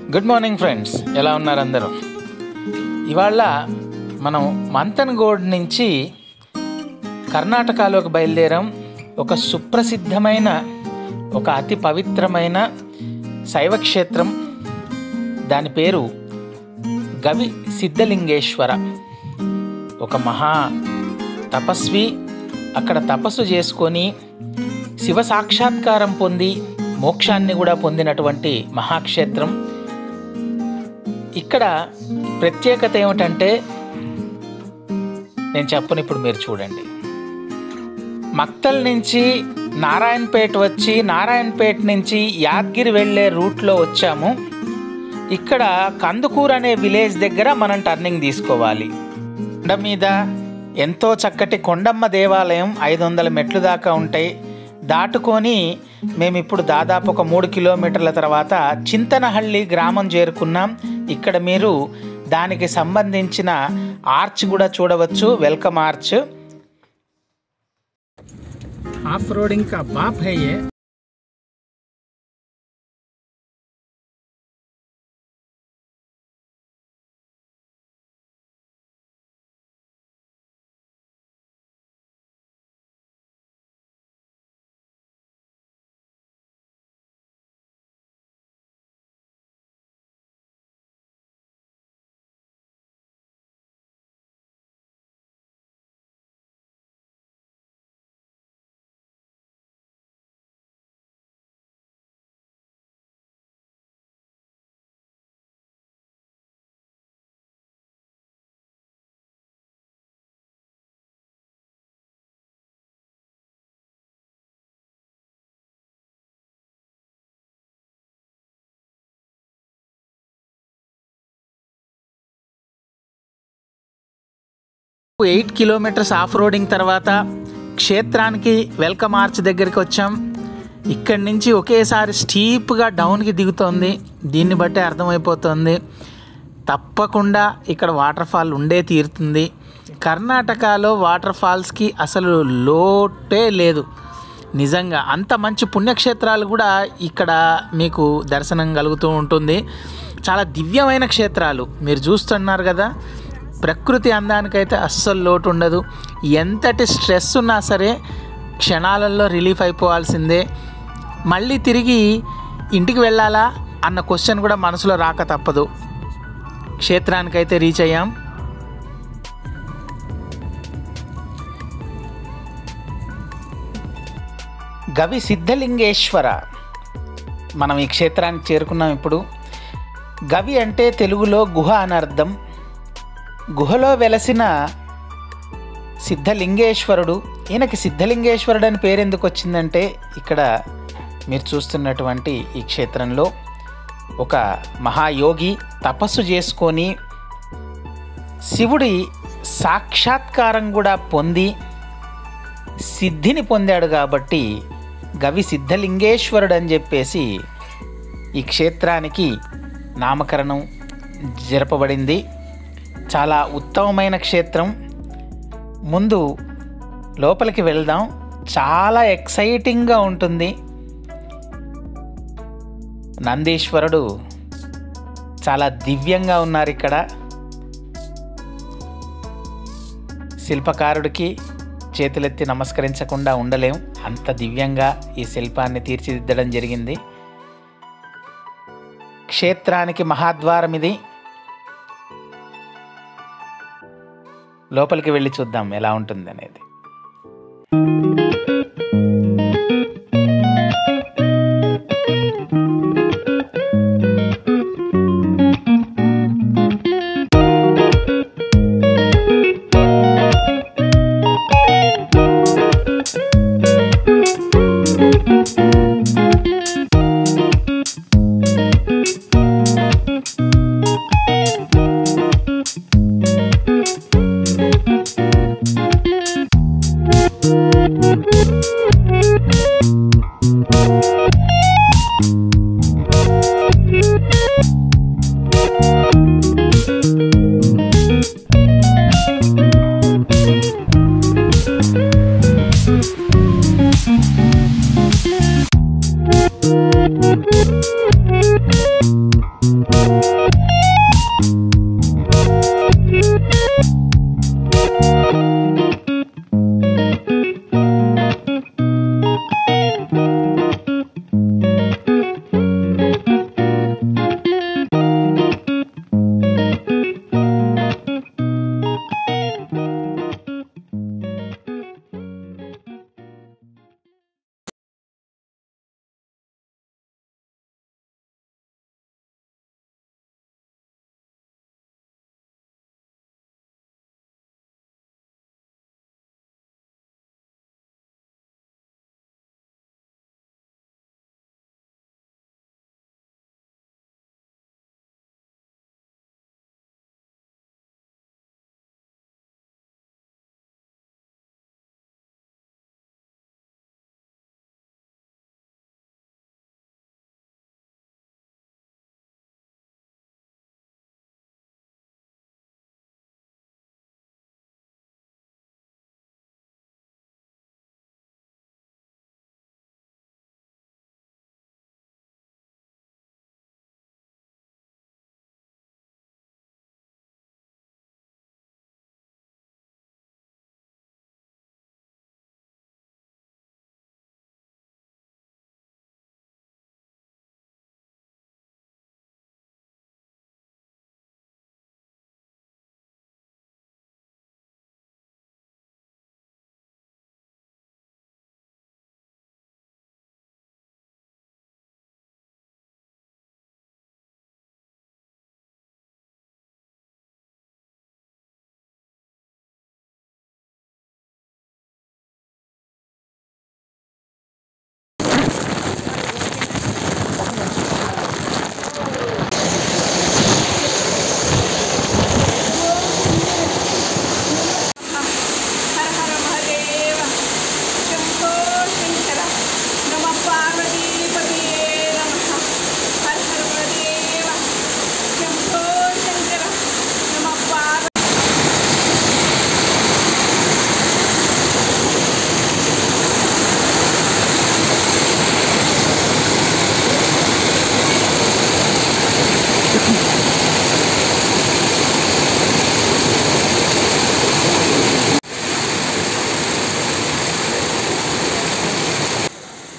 good morning friends ఎలా ఉన్నారు అందరూ ఇవాళ మనం మంతన్గోడ్ నుంచి కర్ణాటకలోకి బయలుదేరాం ఒక సుప్రసిద్ధమైన ఒక అతి పవిత్రమైన శైవ క్షేత్రం దాని పేరు గవి సిద్ధలింగేశ్వర ఒక మహా తపస్వి అక్కడ తపస్సు చేసుకొని శివ సాక్షాత్కారం పొంది మోక్షాన్ని కూడా పొందినటువంటి మహాక్షేత్రం ఇక్కడ ప్రత్యేకత ఏమిటంటే నేను చెప్పను ఇప్పుడు మీరు చూడండి మక్తల్ నుంచి నారాయణపేట వచ్చి నారాయణపేట నుంచి యాదగిరి వెళ్ళే రూట్లో వచ్చాము ఇక్కడ కందుకూరు అనే విలేజ్ దగ్గర మనం టర్నింగ్ తీసుకోవాలి కొండ మీద ఎంతో చక్కటి కొండమ్మ దేవాలయం ఐదు వందల మెట్లు దాకా ఉంటాయి దాటుకొని మేము ఇప్పుడు దాదాపు ఒక మూడు కిలోమీటర్ల తర్వాత చింతనహಳ್ಳಿ గ్రామం చేరుకున్నాం ఇక్కడ మీరు దానికి సంబంధించిన ఆర్చ్ కూడా చూడవచ్చు వెల్కమ్ ఆర్చ్ ఆఫ్ రోడింగ్ కా బాప్ है ये ఎయిట్ కిలోమీటర్స్ ఆఫ్ రోడింగ్ తర్వాత క్షేత్రానికి వెల్కమ్ ఆర్చ్ దగ్గరికి వచ్చాం ఇక్కడి నుంచి ఒకేసారి స్టీప్గా డౌన్కి దిగుతోంది దీన్ని బట్టి అర్థమైపోతుంది తప్పకుండా ఇక్కడ వాటర్ ఫాల్ ఉండే తీరుతుంది కర్ణాటకలో వాటర్ ఫాల్స్కి అసలు లోటే లేదు నిజంగా అంత మంచి పుణ్యక్షేత్రాలు కూడా ఇక్కడ మీకు దర్శనం కలుగుతూ ఉంటుంది చాలా దివ్యమైన క్షేత్రాలు మీరు చూస్తున్నారు కదా ప్రకృతి అందానికైతే అస్సలు లోటు ఉండదు ఎంతటి స్ట్రెస్ ఉన్నా సరే క్షణాలలో రిలీఫ్ అయిపోవాల్సిందే మళ్ళీ తిరిగి ఇంటికి వెళ్ళాలా అన్న క్వశ్చన్ కూడా మనసులో రాక తప్పదు క్షేత్రానికైతే రీచ్ అయ్యాం గవి సిద్ధలింగేశ్వర మనం ఈ క్షేత్రానికి చేరుకున్నాం ఇప్పుడు గవి అంటే తెలుగులో గుహ అని అర్థం గుహలో వెలసిన సిద్ధలింగేశ్వరుడు ఈయనకి సిద్ధలింగేశ్వరుడు అని పేరు ఎందుకు వచ్చిందంటే ఇక్కడ మీరు చూస్తున్నటువంటి ఈ క్షేత్రంలో ఒక మహాయోగి తపస్సు చేసుకొని శివుడి సాక్షాత్కారం కూడా పొంది సిద్ధిని పొందాడు కాబట్టి గవి సిద్ధలింగేశ్వరుడు అని చెప్పేసి ఈ క్షేత్రానికి నామకరణం జరపబడింది చాలా ఉత్తమమైన క్షేత్రం ముందు లోపలికి వెళ్దాం చాలా ఎక్సైటింగ్గా ఉంటుంది నందీశ్వరుడు చాలా దివ్యంగా ఉన్నారు ఇక్కడ శిల్పకారుడికి చేతులెత్తి నమస్కరించకుండా ఉండలేం అంత దివ్యంగా ఈ శిల్పాన్ని తీర్చిదిద్దడం జరిగింది క్షేత్రానికి మహాద్వారం ఇది లోపలికి వెళ్ళి చూద్దాం ఎలా ఉంటుంది అనేది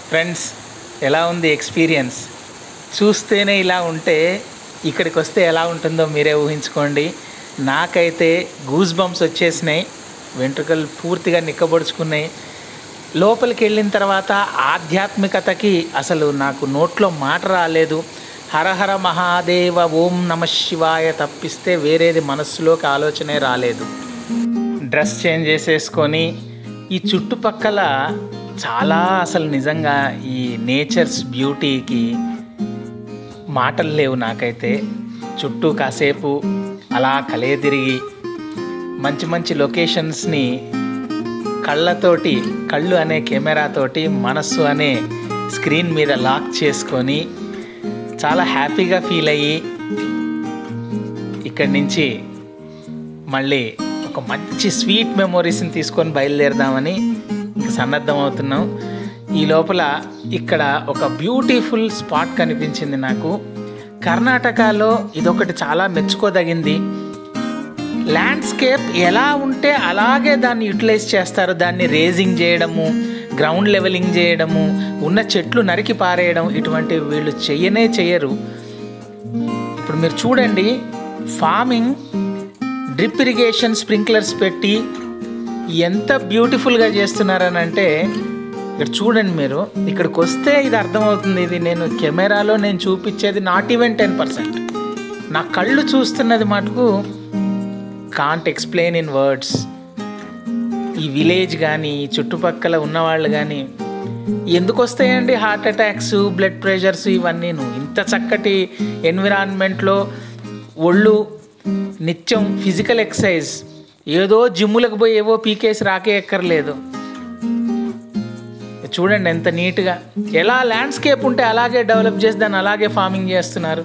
ఫ్రెండ్స్ ఎలా ఉంది ఎక్స్పీరియన్స్ చూస్తేనే ఇలా ఉంటే ఇక్కడికి వస్తే ఎలా ఉంటుందో మీరే ఊహించుకోండి నాకైతే గూస్ బంప్స్ వచ్చేసినాయి వెంట్రుకలు పూర్తిగా నిక్కబొడుచుకున్నాయి లోపలికి వెళ్ళిన తర్వాత ఆధ్యాత్మికతకి అసలు నాకు నోట్లో మాట రాలేదు హరహర మహాదేవ ఓం నమ శివాయ తప్పిస్తే వేరేది మనస్సులోకి ఆలోచనే రాలేదు డ్రెస్ చేంజ్ చేసేసుకొని ఈ చుట్టుపక్కల చాలా అసలు నిజంగా ఈ నేచర్స్ బ్యూటీకి మాటలు లేవు నాకైతే చుట్టూ కాసేపు అలా కలే తిరిగి మంచి మంచి లొకేషన్స్ని కళ్ళతోటి కళ్ళు అనే కెమెరాతోటి మనస్సు అనే స్క్రీన్ మీద లాక్ చేసుకొని చాలా హ్యాపీగా ఫీల్ అయ్యి ఇక్కడి నుంచి మళ్ళీ ఒక మంచి స్వీట్ మెమొరీస్ని తీసుకొని బయలుదేరదామని ఇంక సన్నద్ధం అవుతున్నాం ఈ లోపల ఇక్కడ ఒక బ్యూటిఫుల్ స్పాట్ కనిపించింది నాకు కర్ణాటకలో ఇదొకటి చాలా మెచ్చుకోదగింది ల్యాండ్స్కేప్ ఎలా ఉంటే అలాగే దాన్ని యూటిలైజ్ చేస్తారు దాన్ని రేజింగ్ చేయడము గ్రౌండ్ లెవెలింగ్ చేయడము ఉన్న చెట్లు నరికి పారేయడం ఇటువంటి వీళ్ళు చెయ్యనే చెయ్యరు ఇప్పుడు మీరు చూడండి ఫార్మింగ్ డ్రిప్ ఇరిగేషన్ స్ప్రింక్లర్స్ పెట్టి ఎంత బ్యూటిఫుల్గా చేస్తున్నారని అంటే ఇక్కడ చూడండి మీరు ఇక్కడికి వస్తే ఇది అర్థమవుతుంది ఇది నేను కెమెరాలో నేను చూపించేది నాట్ ఈవెన్ టెన్ పర్సెంట్ నా కళ్ళు చూస్తున్నది మటుకు కాంట్ ఎక్స్ప్లెయిన్ ఇన్ వర్డ్స్ ఈ విలేజ్ కానీ ఈ చుట్టుపక్కల ఉన్నవాళ్ళు కానీ ఎందుకు వస్తాయండి హార్ట్ అటాక్స్ బ్లడ్ ప్రెషర్స్ ఇవన్నీను ఇంత చక్కటి ఎన్విరాన్మెంట్లో ఒళ్ళు నిత్యం ఫిజికల్ ఎక్సర్సైజ్ ఏదో జిమ్ములకు పోయి ఏవో పీకేసి రాకే ఎక్కర్లేదు చూడండి ఎంత నీట్గా ఎలా ల్యాండ్స్కేప్ ఉంటే అలాగే డెవలప్ చేసి దాన్ని అలాగే ఫార్మింగ్ చేస్తున్నారు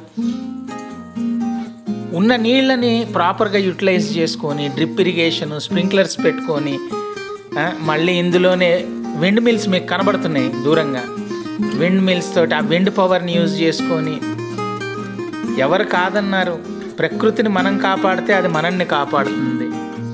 ఉన్న నీళ్ళని ప్రాపర్గా యూటిలైజ్ చేసుకొని డ్రిప్ ఇరిగేషన్ స్ప్రింక్లర్స్ పెట్టుకొని ఆ, మళ్ళీ ఇందులోనే విండ్ మిల్స్ మీకు కనబడుతున్నాయి దూరంగా విండ్ మిల్స్ తోటి ఆ విండ్ పవర్ని యూజ్ చేసుకొని ఎవరు కాదన్నారు ప్రకృతిని మనం కాపాడితే అది మనల్ని కాపాడుతుంది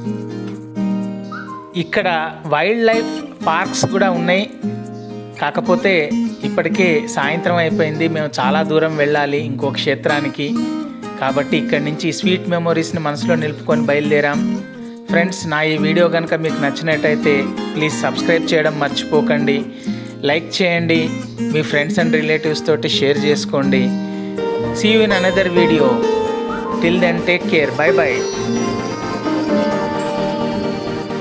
ఇక్కడ వైల్డ్ లైఫ్ పార్క్స్ కూడా ఉన్నాయి కాకపోతే ఇప్పటికే సాయంత్రం అయిపోయింది మేము చాలా దూరం వెళ్ళాలి ఇంకో క్షేత్రానికి కాబట్టి ఇక్కడి నుంచి స్వీట్ మెమొరీస్ని మనసులో నిలుపుకొని బయలుదేరాం ఫ్రెండ్స్ నా ఈ వీడియో కనుక మీకు నచ్చినట్టయితే ప్లీజ్ సబ్స్క్రైబ్ చేయడం మర్చిపోకండి లైక్ చేయండి మీ ఫ్రెండ్స్ అండ్ రిలేటివ్స్ తోటి షేర్ చేసుకోండి see you in another video till then take care bye by